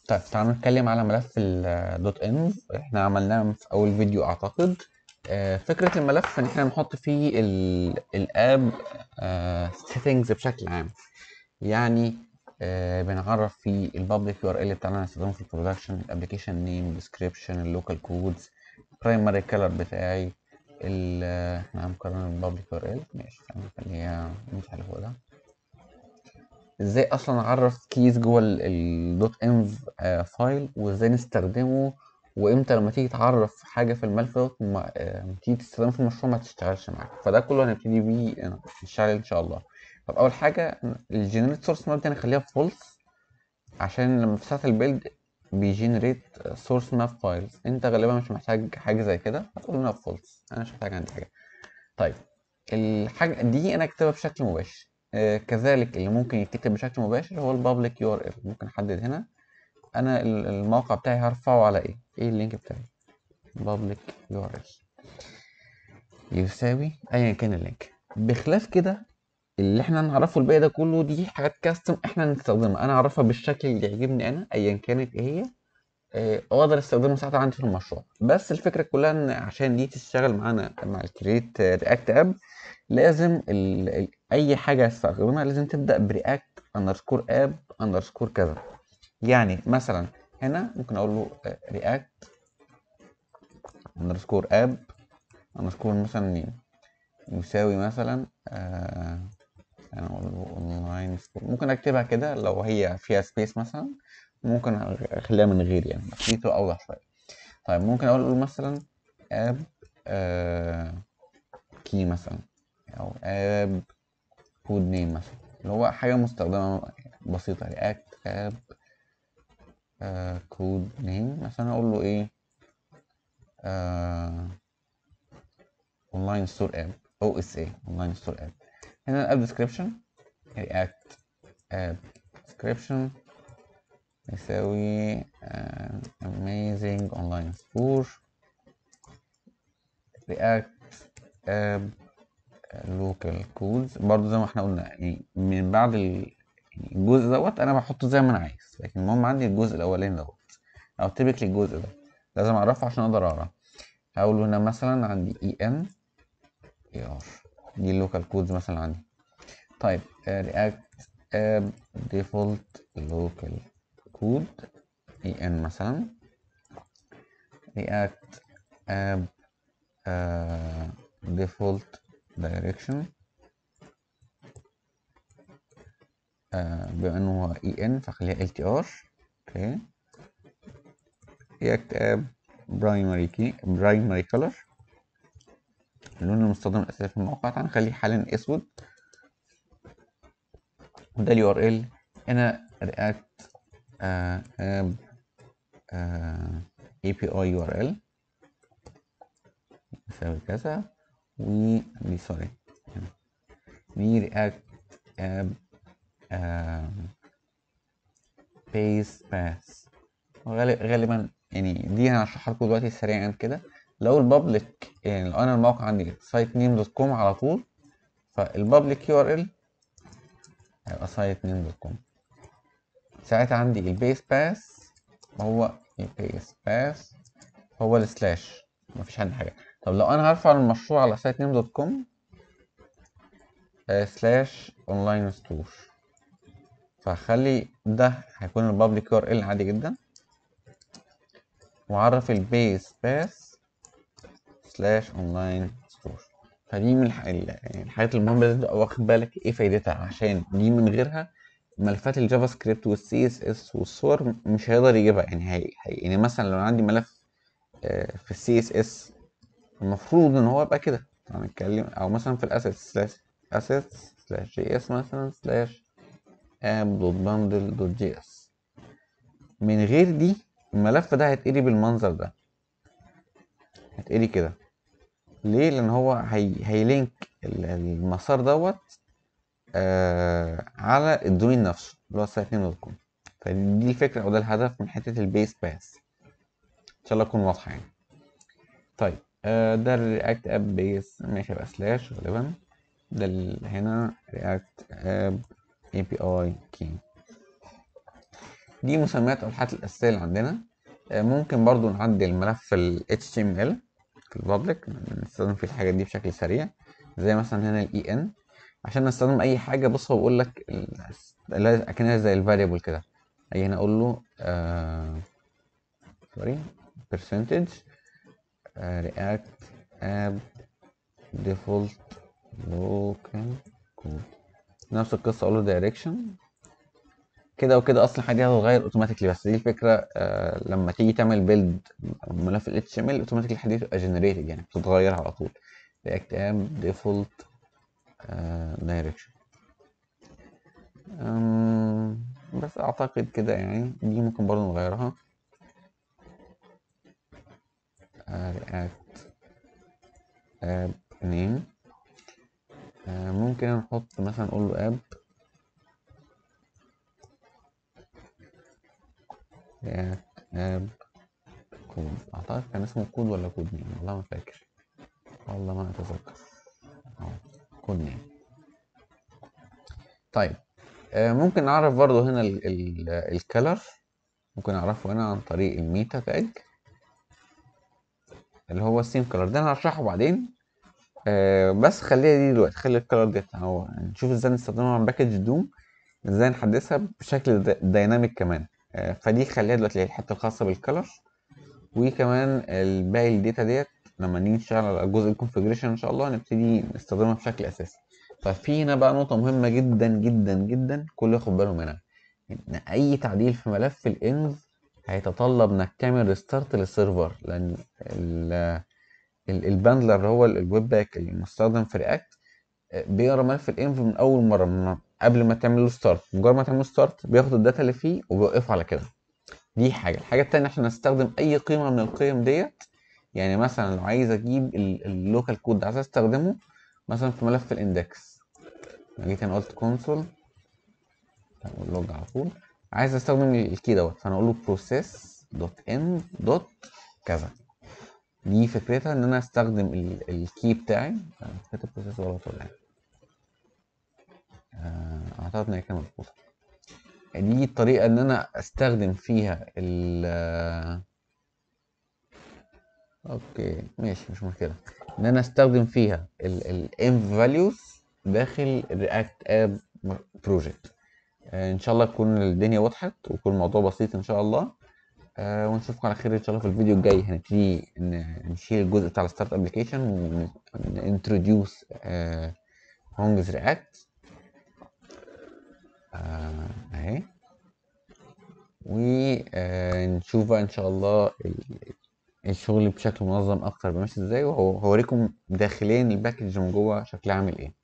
طيب تعالوا نتكلم على ملف الدوت انف احنا عملناه في اول فيديو اعتقد آه، فكرة الملف ان احنا نحط فيه الاب سيتنجز بشكل عام يعني آه، بنعرف فيه البابليك يو ار ال بتاعنا هنستخدمه في البرودكشن الابلكيشن نيم ديسكريبشن اللوكال كودز برايمري كلر بتاعي ال احنا هنقارن البابليك يو ار ال ماشي خليها نفتح فوق ده ازاي اصلا اعرف كيز جوه الدوت انف فايل وازاي نستخدمه وامتى لما تيجي تعرف حاجه في الملف دوت ما آه، تيجي تستخدمه في المشروع ما تشتغلش معاك فده كله هنبتدي بيه نشتغل ان شاء الله طب اول حاجه الجنريت سورس ماب دي هنخليها فولس عشان لما في ساعه البيلد بيجنريت سورس ماب فايلز انت غالبا مش محتاج حاجه زي كده هتقول لنا فولس انا مش محتاج عندي حاجه طيب الحاجه دي انا اكتبها بشكل مباشر آه، كذلك اللي ممكن يتكتب بشكل مباشر هو البابليك يو ار ال ممكن احدد هنا انا ال- الموقع بتاعي هرفعه على ايه ايه اللينك بتاعي بابليك يو ار ال يساوي ايا كان اللينك بخلاف كده اللي احنا نعرفه الباقي ده كله دي حاجات كاستم احنا نستخدمها انا اعرفها بالشكل اللي يعجبني انا ايا كانت ايه هي آه، واقدر استخدمها ساعتها عندي في المشروع بس الفكره كلها ان عشان دي تشتغل معانا مع الكريت رياكت اب لازم ال... ال... اي حاجه استخدمها لازم تبدا برياكت اندرسكور اب اندرسكور كذا يعني مثلا هنا ممكن اقول له رياكت اندرسكور اب اندرسكور مثلا نيم يساوي مثلا آه انا اقول له اونلاين ممكن اكتبها كده لو هي فيها سبيس مثلا ممكن اخليها من غير يعني بس دي تبقى اوضح شويه طيب ممكن اقول له مثلا اب آه كي مثلا او اب كود نيم مثلا اللي هو حاجه مستخدمه بسيطه رياكت اب كود نيم مثلا اقول له ايه اونلاين ستور اب او اس اي اونلاين ستور اب هنا الاب ديسكريبشن رياكت اب ديسكريبشن يساوي اميزنج اونلاين ستور رياكت اب لوكال كودز برضو زي ما احنا قلنا يعني من بعد ال- يعني الجزء دوت انا بحطه زي ما انا عايز لكن المهم عندي الجزء الاولاني دوت او تيبيكلي الجزء ده لازم اعرفه عشان اقدر اقراه هقول هنا مثلا عندي اي ان اي ار دي اللوكال كودز مثلا عندي طيب رياكت اب ديفولت لوكال كود اي ان مثلا رياكت اب ديفولت دايركشن بما انه هو اي ان فخليها ال تي ار اوكي رياكت اب برايمري كي برايمري كولر اللون المستخدم الاساسي في الموقع تعالى نخليه حالا اسود وده اليو ار ال هنا رياكت اب اي بي اي يو ار ال يساوي كذا و دي سوري هنا. دي رياكت اب بيس باس غالبا يعني دي انا هشرحها لكم دلوقتي سريعا كده لو البابليك يعني لو انا الموقع عندي سايت نيم دوت كوم على طول فالبابليك يو ار ال هيبقى سايت نيم دوت كوم ساعتها عندي البيس باس هو البيس باس هو السلاش مفيش عندي حاجه طب لو انا هرفع المشروع على سايت نيم دوت كوم سلاش اونلاين ستور فخلي ده هيكون البابليك يو ار ال عادي جدا واعرف البيس باس سلاش اونلاين ستور فدي من الح- ال- يعني الحاجات المهمه لازم تبقى واخد بالك ايه فايدتها عشان دي من غيرها ملفات الجافا سكريبت والسي اس اس والصور مش هيقدر يجيبها يعني هي هي- يعني مثلا لو عندي ملف آه، في السي اس اس المفروض ان هو يبقى كده هنتكلم او مثلا في الاسيتس سلاش اسيتس سلاش جي اس مثلا سلاش اب دوت باندل دوت جي اس من غير دي الملف ده هيتقري بالمنظر ده هيتقري كده ليه لان هو هي... هيلينك ال- المسار دوت آه على الدومين نفسه اللي هو سايت دوت كوم فدي الفكره او ده الهدف من حته البيس باس ان شاء الله تكون واضحه يعني طيب آه ده الرياكت اب بيس ماشي يبقى سلاش غالبا ده ال- هنا رياكت اب اي بي اي كي دي مسميات الحاجات الاساسيه اللي عندنا آه، ممكن برضو نعدل الملف ال HTML في البابليك نستخدم فيه الحاجات دي بشكل سريع زي مثلا هنا ال EN عشان نستخدم اي حاجه بص هو بيقول لك اكنها زي الفاريبل كده اجي هنا اقول له سوري percentage react app default local code نفس القصه اقول له direction كده وكده اصلا الحاجه دي هتتغير اوتوماتيكلي بس دي الفكره آه لما تيجي تعمل بيلد ملف ال HTML اوتوماتيكلي الحاجه دي تبقى جنريتد يعني بتتغير على طول react app default آه direction أم بس اعتقد كده يعني دي ممكن برضه نغيرها آه react app name آه ممكن نحط مثلا نقول له app react app كود اعتقد كان اسمه كود ولا كود نيم والله ما فاكر والله ما اتذكر اهو كود نيم طيب آه ممكن نعرف برضو هنا الكلر ممكن نعرفه هنا عن طريق الميتا تاج اللي هو السيم كلر ده انا هشرحه بعدين آه بس خليها دي دلوقتي خلي الكلر دي اهو نشوف ازاي نستخدمها مع باكج دوم ازاي نحدثها بشكل دايناميك كمان آه فدي خليها دلوقتي الحته الخاصه بالكلر وكمان الباقي الداتا ديت لما نيجي نشتغل على جزء الكونفجريشن ان شاء الله نبتدي نستخدمها بشكل اساسي ففي هنا بقى نقطه مهمه جدا جدا جدا كل ياخد باله منها ان اي تعديل في ملف الانف هيتطلب انك تعمل ريستارت للسيرفر لان الباندلر اللي هو الويب باك المستخدم في رياكت بيقرا ملف الانف من اول مره من قبل ما تعمل له ستارت مجرد ما تعمل له ستارت بياخد الداتا اللي فيه وبيوقفه على كده دي حاجه الحاجه التانية عشان استخدم اي قيمه من القيم ديت يعني مثلا لو عايز اجيب اللوكال كود عايز استخدمه مثلا في ملف الاندكس جيت هنا قلت كونسول لوج على طول عايز استخدم الكي دوت فانا اقول له بروسيس دوت ان دوت كذا دي فكرتها ان انا استخدم الكي بتاعي كاتب بروسيس غلط ولا ايه اعتقد ان هي كانت مظبوطه دي الطريقه ان انا استخدم فيها ال اوكي ماشي مش مشكله ان انا استخدم فيها الانف فاليوز داخل رياكت اب بروجكت ان شاء الله تكون الدنيا وضحت ويكون الموضوع بسيط ان شاء الله آه ونشوفكم على خير ان شاء الله في الفيديو الجاي هنبتدي نشيل الجزء بتاع الستارت ابلكيشن وننتروديوس هونجز رياكت اهي ونشوف بقى ان شاء الله الشغل بشكل منظم اكتر بماشي ازاي وهوريكم داخليا الباكج من جوه شكلها عامل ايه